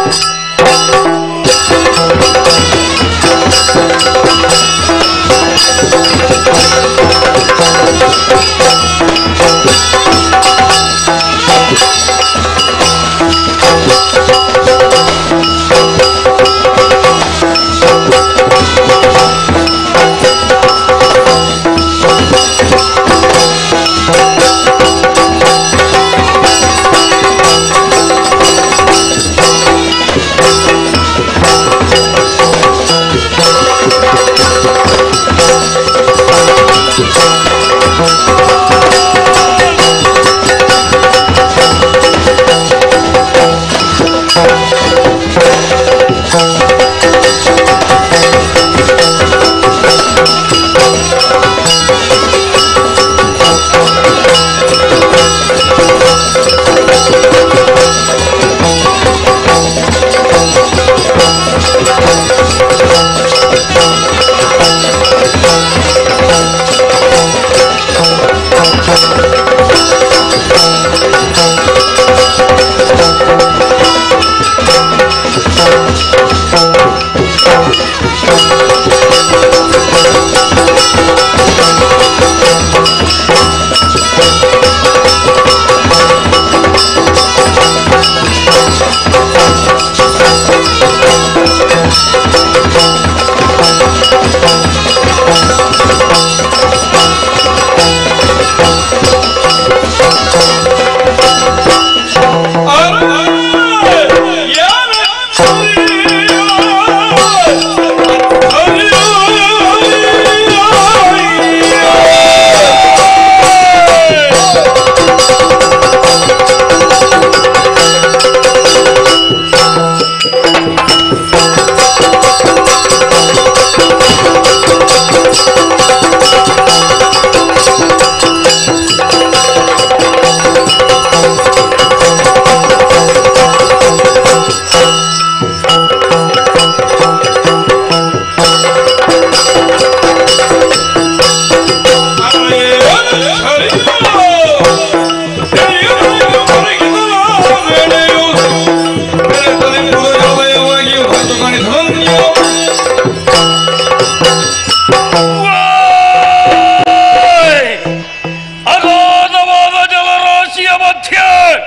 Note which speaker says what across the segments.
Speaker 1: ಅಗಾಧವಾದ ಜಲರಾಶಿಯ ಮಧ್ಯೆ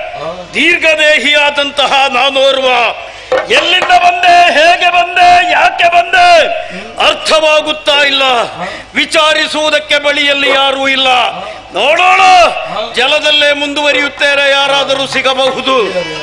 Speaker 1: ದೀರ್ಘದೇಹಿಯಾದಂತಹ ನಾನೋರ್ವ ಎಲ್ಲಿಂದ ಬಂದೆ ಹೇಗೆ ಬಂದೆ ಯಾಕೆ ಬಂದೆ ಅರ್ಥವಾಗುತ್ತಾ ಇಲ್ಲ ವಿಚಾರಿಸುವುದಕ್ಕೆ ಬಳಿಯಲ್ಲಿ ಯಾರೂ ಇಲ್ಲ ನೋಡೋಣ ಜಲದಲ್ಲೇ ಮುಂದುವರಿಯುತ್ತೇನೆ ಯಾರಾದರೂ ಸಿಗಬಹುದು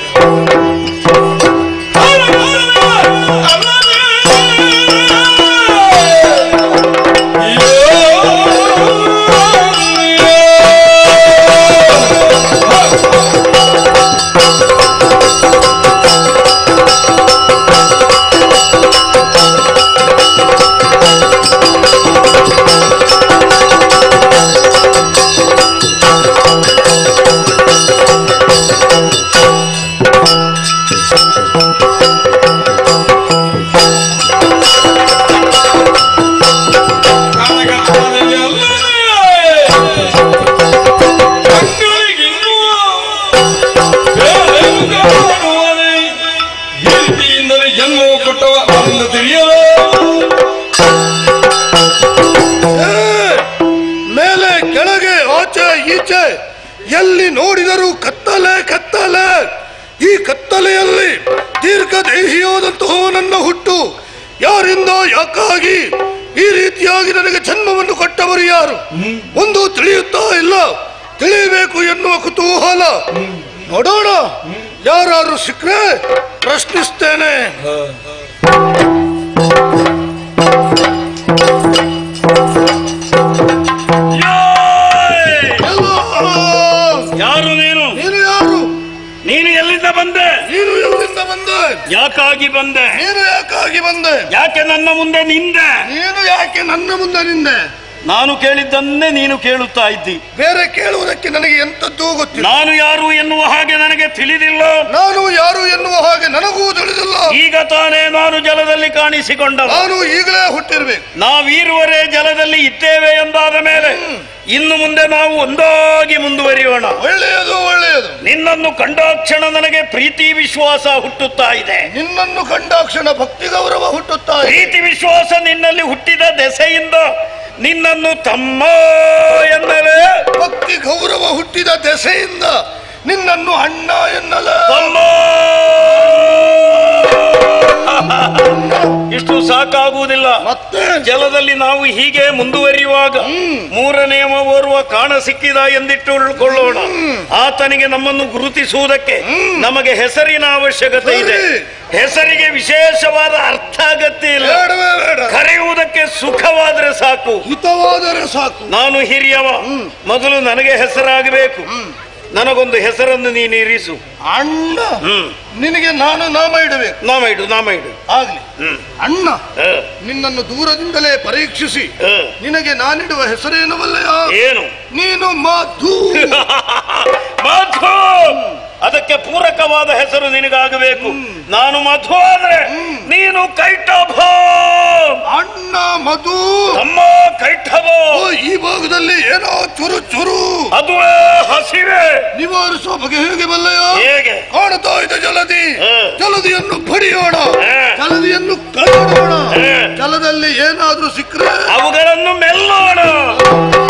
Speaker 2: ಜನ್ಮವು ಕೊಟ್ಟವ ಅವನು ತಿಳಿಯಲು
Speaker 3: ಮೇಲೆ ಕೆಳಗೆ ಆಚೆ ಈಚೆ ಎಲ್ಲಿ ನೋಡಿದರೂ ಕತ್ತಲೆ ಕತ್ತಲೆ ಈ ಕತ್ತಲೆಯಲ್ಲಿ ದೀರ್ಘ ದೇಹಿಯಾದಂತಹ ನನ್ನ ಹುಟ್ಟು ಯಾರಿಂದ ಯಾಕಾಗಿ ಈ ರೀತಿಯಾಗಿ ನನಗೆ ಜನ್ಮವನ್ನು ಕೊಟ್ಟವರು ಯಾರು ಒಂದು ತಿಳಿಯುತ್ತಾ ಇಲ್ಲ ತಿಳಿಯಬೇಕು ಎನ್ನುವ ಕುತೂಹಲ ನೋಡೋಣ ಯಾರು ಸಿಕ್ಕರೆ ಪ್ರಶ್ನಿಸ್ತೇನೆ
Speaker 1: ಯಾಯ್!
Speaker 3: ಎಲ್ಲೋ!
Speaker 1: ಯಾರು ನೀನು
Speaker 3: ನೀನು ಯಾರು
Speaker 1: ನೀನು ಎಲ್ಲಿಂದ ಬಂದೆ
Speaker 3: ನೀನು ಎಲ್ಲಿಂದ ಬಂದೆ
Speaker 1: ಯಾಕಾಗಿ ಬಂದೆ
Speaker 3: ನೀನು ಯಾಕಾಗಿ ಬಂದೆ
Speaker 1: ಯಾಕೆ ನನ್ನ ಮುಂದೆ ನಿಂದೆ
Speaker 3: ನೀನು ಯಾಕೆ ನನ್ನ ಮುಂದೆ ನಿಂದೆ
Speaker 1: ನಾನು ಕೇಳಿದ್ದನ್ನೇ ನೀನು ಕೇಳುತ್ತಾ ಇದ್ದಿ
Speaker 3: ಬೇರೆ ಕೇಳುವುದಕ್ಕೆ ನನಗೆ ಎಂತದ್ದೂ ಗೊತ್ತಿಲ್ಲ
Speaker 1: ನಾನು ಯಾರು ಎನ್ನುವ ಹಾಗೆ ನನಗೆ ತಿಳಿದಿಲ್ಲ
Speaker 3: ನಾನು ಯಾರು ಎನ್ನುವ ಹಾಗೆ ನನಗೂ ತಿಳಿದಿಲ್ಲ
Speaker 1: ಈಗ ತಾನೇ ನಾನು ಜಲದಲ್ಲಿ ಕಾಣಿಸಿಕೊಂಡವ
Speaker 3: ನಾನು ಈಗಲೇ ಹುಟ್ಟಿರ್ಬೇಕು
Speaker 1: ನಾವೀರುವರೇ ಜಲದಲ್ಲಿ ಇದ್ದೇವೆ ಎಂದಾದ ಮೇಲೆ ಇನ್ನು ಮುಂದೆ ನಾವು ಒಂದಾಗಿ ಮುಂದುವರಿಯೋಣ
Speaker 3: ಒಳ್ಳೆಯದು ಒಳ್ಳೆಯದು
Speaker 1: ನಿನ್ನನ್ನು ಕಂಡಾಕ್ಷಣ ನನಗೆ ಪ್ರೀತಿ ವಿಶ್ವಾಸ ಹುಟ್ಟುತ್ತಾ ಇದೆ
Speaker 3: ನಿನ್ನನ್ನು ಕಂಡಾಕ್ಷಣ ಭಕ್ತಿ ಗೌರವ ಹುಟ್ಟುತ್ತಾ ಇದೆ.
Speaker 1: ಪ್ರೀತಿ ವಿಶ್ವಾಸ ನಿನ್ನಲ್ಲಿ ಹುಟ್ಟಿದ ದೆಸೆಯಿಂದ ನಿನ್ನನ್ನು ತಮ್ಮ ಎನ್ನಲೇ
Speaker 3: ಭಕ್ತಿ ಗೌರವ ಹುಟ್ಟಿದ ದೆಸೆಯಿಂದ ನಿನ್ನನ್ನು ಅಣ್ಣ ಎನ್ನಲ
Speaker 1: ತಮ್ಮ ಇಷ್ಟು ಸಾಕಾಗುವುದಿಲ್ಲ
Speaker 3: ಮತ್ತೆ
Speaker 1: ಜಲದಲ್ಲಿ ನಾವು ಹೀಗೆ ಮುಂದುವರಿಯುವಾಗ ಮೂರನೆಯವ ಓರ್ವ ಕಾಣ ಸಿಕ್ಕಿದ ಎಂದಿಟ್ಟುಕೊಳ್ಳೋಣ ಆತನಿಗೆ ನಮ್ಮನ್ನು ಗುರುತಿಸುವುದಕ್ಕೆ ನಮಗೆ ಹೆಸರಿನ ಅವಶ್ಯಕತೆ ಇದೆ
Speaker 3: ಸರಿ.
Speaker 1: ಹೆಸರಿಗೆ ವಿಶೇಷವಾದ ಅರ್ಥ ಅಗತ್ಯ ಇಲ್ಲ
Speaker 3: ಬೇಡವೇ ಬೇಡ
Speaker 1: ಕರೆಯುವುದಕ್ಕೆ ಸುಖವಾದ್ರೆ ಸಾಕು
Speaker 3: ಹಿತವಾದರೆ ಸಾಕು
Speaker 1: ನಾನು ಹಿರಿಯವ ಮೊದಲು ನನಗೆ ಹೆಸರಾಗಬೇಕು ನನಗೊಂದು ಹೆಸರನ್ನು ನೀನು ಇರಿಸು
Speaker 3: ಅಣ್ಣ
Speaker 1: ಹ್ಮ್
Speaker 3: ನಿನಗೆ ನಾನು ನಾಮ ಇಡಬೇಕು
Speaker 1: ನಾಮ ಇಡು ನಾಮ ಇಡು
Speaker 3: ಆಗ್ಲಿ
Speaker 1: ಹ್ಮ್
Speaker 3: ಅಣ್ಣ
Speaker 1: ಹ,
Speaker 3: ನಿನ್ನನ್ನು ದೂರದಿಂದಲೇ ಪರೀಕ್ಷಿಸಿ
Speaker 1: ಹ.
Speaker 3: ನಿನಗೆ ನಾನಿಡುವ ಹೆಸರೇನವಲ್ಲಯ್ಯ
Speaker 1: ಏನು
Speaker 3: ನೀನು ಮಾಧು
Speaker 1: ಮಧು ಅದಕ್ಕೆ ಪೂರಕವಾದ ಹೆಸರು ನಿನಗಾಗಬೇಕು ನಾನು ಮಧು ಆದ್ರೆ ನೀನು ಕೈಟಭ
Speaker 3: ಅಣ್ಣ ಮಧು
Speaker 1: ತಮ್ಮ ಕೈಟಭ
Speaker 3: ಓ, ಈ ಭಾಗದಲ್ಲಿ ಏನೋ ಚುರು ಚುರು
Speaker 1: ಅದುವೇ ಹಸಿವೆ
Speaker 3: ನಿವಾರಿಸುವ ಬಗೆ ಹೇಗೆ ಬಲ್ಲಯ್ಯ
Speaker 1: ಹೇಗೆ
Speaker 3: ಕಾಣುತ್ತಾ ಇದೆ ಜಲದಿ
Speaker 1: ಹ.
Speaker 3: ಜಲದಿಯನ್ನು ಬಡಿಯೋಣ
Speaker 1: ಹ.
Speaker 3: ಜಲದಿಯನ್ನು ಕಳೆಯೋಣ
Speaker 1: ಹ.
Speaker 3: ಜಲದಲ್ಲಿ ಏನಾದ್ರೂ ಸಿಕ್ಕರೆ
Speaker 1: ಅವುಗಳನ್ನು ಮೆಲ್ಲೋಣ